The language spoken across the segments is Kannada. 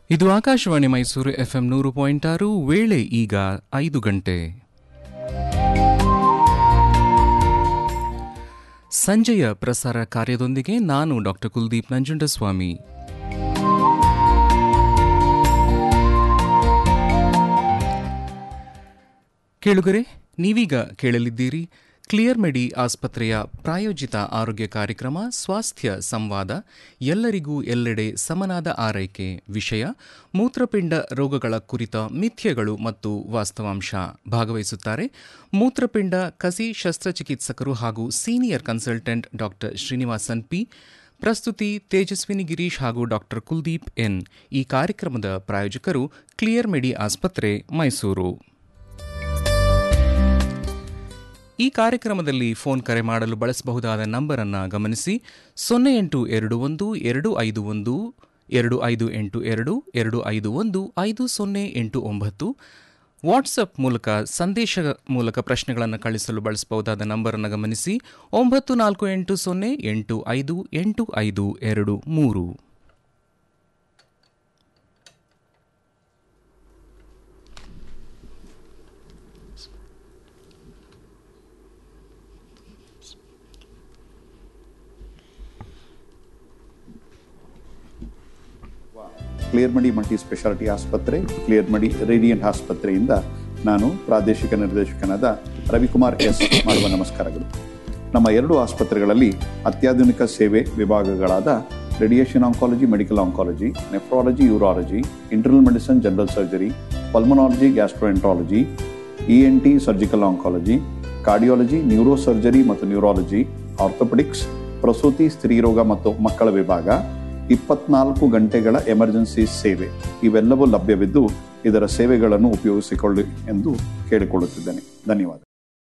ಇದು ಆಕಾಶವಾಣಿ ಮೈಸೂರು ಎಫ್ಎಂ ನೂರು ಪಾಯಿಂಟ್ ಆರು ವೇಳೆ ಈಗ ಐದು ಗಂಟೆ ಸಂಜೆಯ ಪ್ರಸಾರ ಕಾರ್ಯದೊಂದಿಗೆ ನಾನು ಡಾಕ್ಟರ್ ಕುಲ್ದೀಪ್ ನಂಜುಂಡಸ್ವಾಮಿ ಕೇಳುಗರೆ ನೀವೀಗ ಕೇಳಲಿದ್ದೀರಿ ಕ್ಲಿಯರ್ ಮೆಡಿ ಆಸ್ಪತ್ರೆಯ ಪ್ರಾಯೋಜಿತ ಆರೋಗ್ಯ ಕಾರ್ಯಕ್ರಮ ಸ್ವಾಸ್ಥ್ಯ ಸಂವಾದ ಎಲ್ಲರಿಗೂ ಎಲ್ಲೆಡೆ ಸಮನಾದ ಆರೈಕೆ ವಿಷಯ ಮೂತ್ರಪಿಂಡ ರೋಗಗಳ ಕುರಿತ ಮಿಥ್ಯಗಳು ಮತ್ತು ವಾಸ್ತವಾಂಶ ಭಾಗವಹಿಸುತ್ತಾರೆ ಮೂತ್ರಪಿಂಡ ಕಸಿ ಶಸ್ತ್ರಚಿಕಿತ್ಸಕರು ಹಾಗೂ senior consultant doctor Srinivasan P ಪ್ರಸ್ತುತಿ ತೇಜಸ್ವಿನಿ ಗಿರೀಶ್ ಹಾಗೂ ಡಾಕ್ಟರ್ ಕುಲ್ದೀಪ್ ಎನ್ ಈ ಕಾರ್ಯಕ್ರಮದ ಪ್ರಾಯೋಜಕರು ಕ್ಲಿಯರ್ ಮೆಡಿ ಆಸ್ಪತ್ರೆ ಮೈಸೂರು ಈ ಕಾರ್ಯಕ್ರಮದಲ್ಲಿ ಫೋನ್ ಕರೆ ಮಾಡಲು ಬಳಸಬಹುದಾದ ನಂಬರ್ ಅನ್ನು ಗಮನಿಸಿ ಸೊನ್ನೆ ಎಂಟು ಎರಡು ಒಂದು ಎರಡು ಐದು ಒಂದು ಎರಡು ಐದು ಎಂಟು ಎರಡು ಎರಡು ಐದು ಒಂದು ಐದು ಸೊನ್ನೆ ಎಂಟು ಒಂಬತ್ತು ವಾಟ್ಸಪ್ ಮೂಲಕ ಸಂದೇಶ ಮೂಲಕ ಪ್ರಶ್ನೆಗಳನ್ನು ಕಳಿಸಲು ಬಳಸಬಹುದಾದ ನಂಬರನ್ನು ಗಮನಿಸಿ ಒಂಬತ್ತು ನಾಲ್ಕು ಎಂಟು ಸೊನ್ನೆ ಎಂಟು ಐದು ಎಂಟು ಐದು ಎರಡು ಮೂರು ಕ್ಲಿಯರ್ ಮಡಿ ಮಲ್ಟಿ ಸ್ಪೆಷಾಲಿಟಿ ಆಸ್ಪತ್ರೆ ಕ್ಲಿಯರ್ ಮಡಿ ರೇಡಿಯಂಟ್ ಆಸ್ಪತ್ರೆಯಿಂದ ನಾನು ಪ್ರಾದೇಶಿಕ ನಿರ್ದೇಶಕನಾದ ರವಿಕುಮಾರ್ ಎಸ್ ಮಾಡುವ ನಮಸ್ಕಾರಗಳು ನಮ್ಮ ಎರಡು ಆಸ್ಪತ್ರೆಗಳಲ್ಲಿ ಅತ್ಯಾಧುನಿಕ ಸೇವೆ ವಿಭಾಗಗಳಾದ radiation oncology medical oncology nephrology urology internal medicine general surgery pulmonology gastroenterology E N T surgical oncology cardiology neuro surgery ಮತ್ತು ನ್ಯೂರಾಲಜಿ ಆರ್ಥೋಪೆಡಿಕ್ಸ್ ಪ್ರಸೂತಿ ಸ್ತ್ರೀರೋಗ ಮತ್ತು ಮಕ್ಕಳ ವಿಭಾಗ ಇಪ್ಪತ್ನಾಲ್ಕು ಗಂಟೆಗಳ ಎಮರ್ಜೆನ್ಸಿ ಸೇವೆ ಇವೆಲ್ಲವೂ ಲಭ್ಯವಿದ್ದು ಇದರ ಸೇವೆಗಳನ್ನು ಉಪಯೋಗಿಸಿಕೊಳ್ಳಿ ಎಂದು ಕೇಳಿಕೊಳ್ಳುತ್ತಿದ್ದೇನೆ ಧನ್ಯವಾದ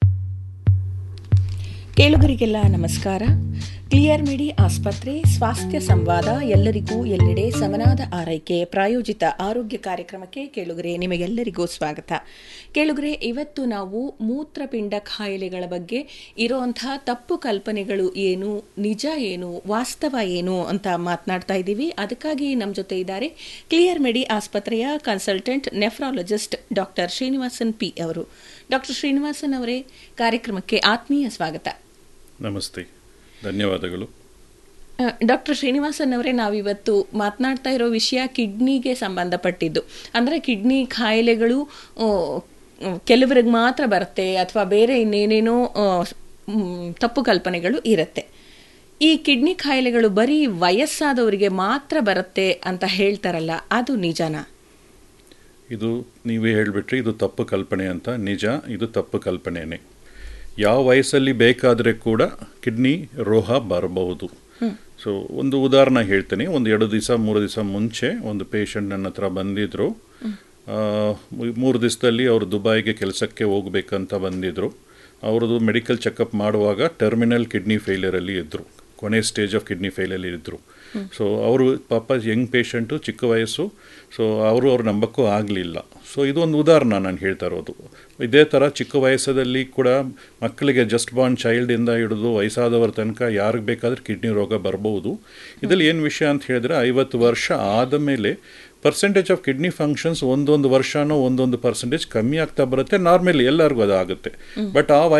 ಕೇಳುಗರಿಗೆಲ್ಲ ನಮಸ್ಕಾರ ಕ್ಲಿಯರ್ ಮೆಡಿ ಆಸ್ಪತ್ರೆ ಸ್ವಾಸ್ಥ್ಯ ಸಂವಾದ ಎಲ್ಲರಿಗೂ ಎಲ್ಲೆಡೆ ಸಮನಾದ ಆರೈಕೆ ಪ್ರಾಯೋಜಿತ ಆರೋಗ್ಯ ಕಾರ್ಯಕ್ರಮಕ್ಕೆ ಕೇಳುಗರೆ ನಿಮಗೆಲ್ಲರಿಗೂ ಸ್ವಾಗತ ಕೇಳುಗರೆ ಇವತ್ತು ನಾವು ಮೂತ್ರಪಿಂಡ ಕಾಯಿಲೆಗಳ ಬಗ್ಗೆ ಇರುವಂತಹ ತಪ್ಪು ಕಲ್ಪನೆಗಳು ಏನು ನಿಜ ಏನು ವಾಸ್ತವ ಏನು ಅಂತ ಮಾತನಾಡ್ತಾ ಇದ್ದೀವಿ ಅದಕ್ಕಾಗಿ ನಮ್ಮ ಜೊತೆ ಇದ್ದಾರೆ ಕ್ಲಿಯರ್ ಮೆಡಿ ಆಸ್ಪತ್ರೆಯ consultant nephrologist doctor Srinivasan P ಅವರು ಡಾಕ್ಟರ್ ಶ್ರೀನಿವಾಸನ್ ಅವರೇ ಕಾರ್ಯಕ್ರಮಕ್ಕೆ ಆತ್ಮೀಯ ಸ್ವಾಗತ ನಮಸ್ತೆ ಧನ್ಯವಾದಗಳು ಡಾಕ್ಟರ್ ಶ್ರೀನಿವಾಸನ್ ಅವರೇ ನಾವಿವತ್ತು ಮಾತನಾಡ್ತಾ ಇರೋ ವಿಷಯ ಕಿಡ್ನಿಗೆ ಸಂಬಂಧಪಟ್ಟಿದ್ದು ಅಂದರೆ ಕಿಡ್ನಿ ಕಾಯಿಲೆಗಳು ಆ, ಕೆಲವರಿಗೆ ಮಾತ್ರ ಬರುತ್ತೆ ಅಥವಾ ಬೇರೆ ಇನ್ನೇನೇನೋ ಆ, ಮ್, ತಪ್ಪು ಕಲ್ಪನೆಗಳು ಇರುತ್ತೆ ಈ ಕಿಡ್ನಿ ಕಾಯಿಲೆಗಳು ಬರೀ ವಯಸ್ಸಾದವರಿಗೆ ಮಾತ್ರ ಬರುತ್ತೆ ಅಂತ ಹೇಳ್ತಾರಲ್ಲ ಅದು ನಿಜನಾ ಇದು ನೀವೇ ಹೇಳಿಬಿಟ್ರಿ ಇದು ತಪ್ಪು ಕಲ್ಪನೆ ಅಂತ ನಿಜ ಇದು ತಪ್ಪು ಕಲ್ಪನೆಯೇ ಯಾವ ವಯಸ್ಸಲ್ಲಿ ಬೇಕಾದರೆ ಕೂಡ ಕಿಡ್ನಿ ರೋಗ ಬರಬಹುದು ಸೊ ಒಂದು ಉದಾಹರಣೆ ಹೇಳ್ತೇನೆ ಒಂದು ಎರಡು ದಿವಸ ಮೂರು ದಿವಸ ಮುಂಚೆ ಒಂದು ಪೇಷಂಟ್ ನನ್ನ ಹತ್ರ ಬಂದಿದ್ದರು ಮೂರು ದಿವಸದಲ್ಲಿ ಅವರು ದುಬೈಗೆ ಕೆಲಸಕ್ಕೆ ಹೋಗ್ಬೇಕಂತ ಬಂದಿದ್ದರು ಅವ್ರದ್ದು ಮೆಡಿಕಲ್ ಚೆಕಪ್ ಮಾಡುವಾಗ ಟರ್ಮಿನಲ್ ಕಿಡ್ನಿ ಫೇಲಿಯರಲ್ಲಿ ಇದ್ದರು ಕೊನೆ ಸ್ಟೇಜ್ ಆಫ್ ಕಿಡ್ನಿ ಫೇಲಲ್ಲಿ ಇದ್ದರು ಸೊ ಅವರು ಪಾಪ ಯಂಗ್ ಪೇಷಂಟು ಚಿಕ್ಕ ವಯಸ್ಸು ಸೊ ಅವರು ಅವ್ರು ನಂಬಕ್ಕೂ ಆಗಲಿಲ್ಲ ಸೊ ಇದೊಂದು ಉದಾಹರಣೆ ನಾನು ಹೇಳ್ತಾ ಇರೋದು ಇದೇ ಥರ ಚಿಕ್ಕ ವಯಸ್ಸದಲ್ಲಿ ಕೂಡ ಮಕ್ಕಳಿಗೆ ಜಸ್ಟ್ ಬಾರ್ನ್ ಚೈಲ್ಡಿಂದ ಹಿಡಿದು ವಯಸ್ಸಾದವರ ತನಕ ಯಾರಿಗೆ ಬೇಕಾದ್ರೆ ಕಿಡ್ನಿ ರೋಗ ಬರ್ಬೋದು ಇದರಲ್ಲಿ ಏನು ವಿಷಯ ಅಂತ ಹೇಳಿದ್ರೆ ಐವತ್ತು ವರ್ಷ ಆದ ಮೇಲೆ ಪರ್ಸೆಂಟೇಜ್ ಆಫ್ ಕಿಡ್ನಿ ಫಂಕ್ಷನ್ಸ್ ಒಂದೊಂದು ವರ್ಷನೋ ಒಂದೊಂದು ಪರ್ಸೆಂಟೇಜ್ ಕಮ್ಮಿ ಆಗ್ತಾ ಬರುತ್ತೆ ನಾರ್ಮಲಿ ಎಲ್ಲರಿಗೂ ಅದು ಆಗುತ್ತೆ ಬಟ್ ಆ